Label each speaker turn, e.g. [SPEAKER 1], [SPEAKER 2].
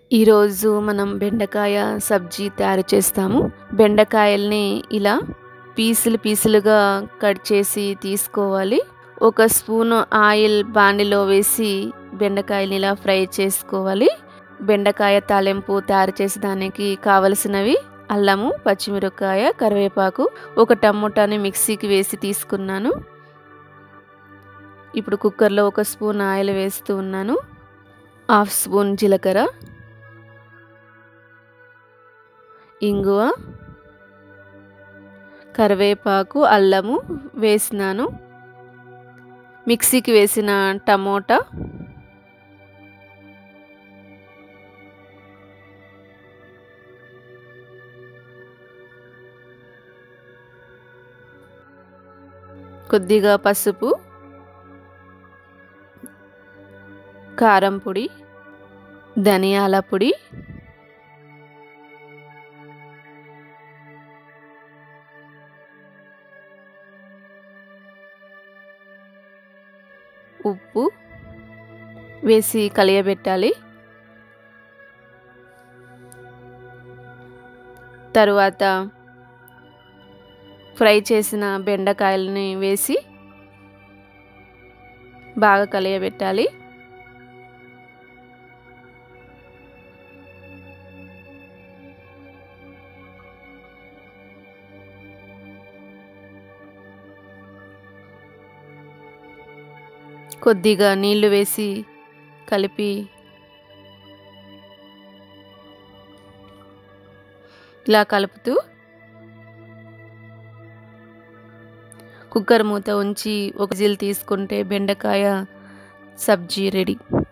[SPEAKER 1] ఈరోజు మనం బెండకాయ సబ్జీ తయారు చేస్తాము బెండకాయల్ని ఇలా పీసులు పీసులుగా కట్ చేసి తీసుకోవాలి ఒక స్పూన్ ఆయిల్ బాండిలో వేసి బెండకాయని ఇలా ఫ్రై చేసుకోవాలి బెండకాయ తాలింపు తయారు చేసేదానికి కావలసినవి అల్లము పచ్చిమిరపకాయ కరివేపాకు ఒక టమోటాని మిక్సీకి వేసి తీసుకున్నాను ఇప్పుడు కుక్కర్లో ఒక స్పూన్ ఆయిల్ వేస్తూ ఉన్నాను హాఫ్ స్పూన్ జీలకర్ర ఇంగువ కరివేపాకు అల్లము వేసినాను మిక్సీకి వేసిన టమోటా కొద్దిగా పసుపు కారం పొడి ధనియాల పొడి ఉప్పు వేసి కలియబెట్టాలి తరువాత ఫ్రై చేసిన బెండకాయలని వేసి బాగా కలియబెట్టాలి కొద్దిగా నీళ్లు వేసి కలిపి ఇలా కలుపుతూ కుక్కర్ మూత ఉంచి ఒక జిల్ తీసుకుంటే బెండకాయ సబ్జీ రెడీ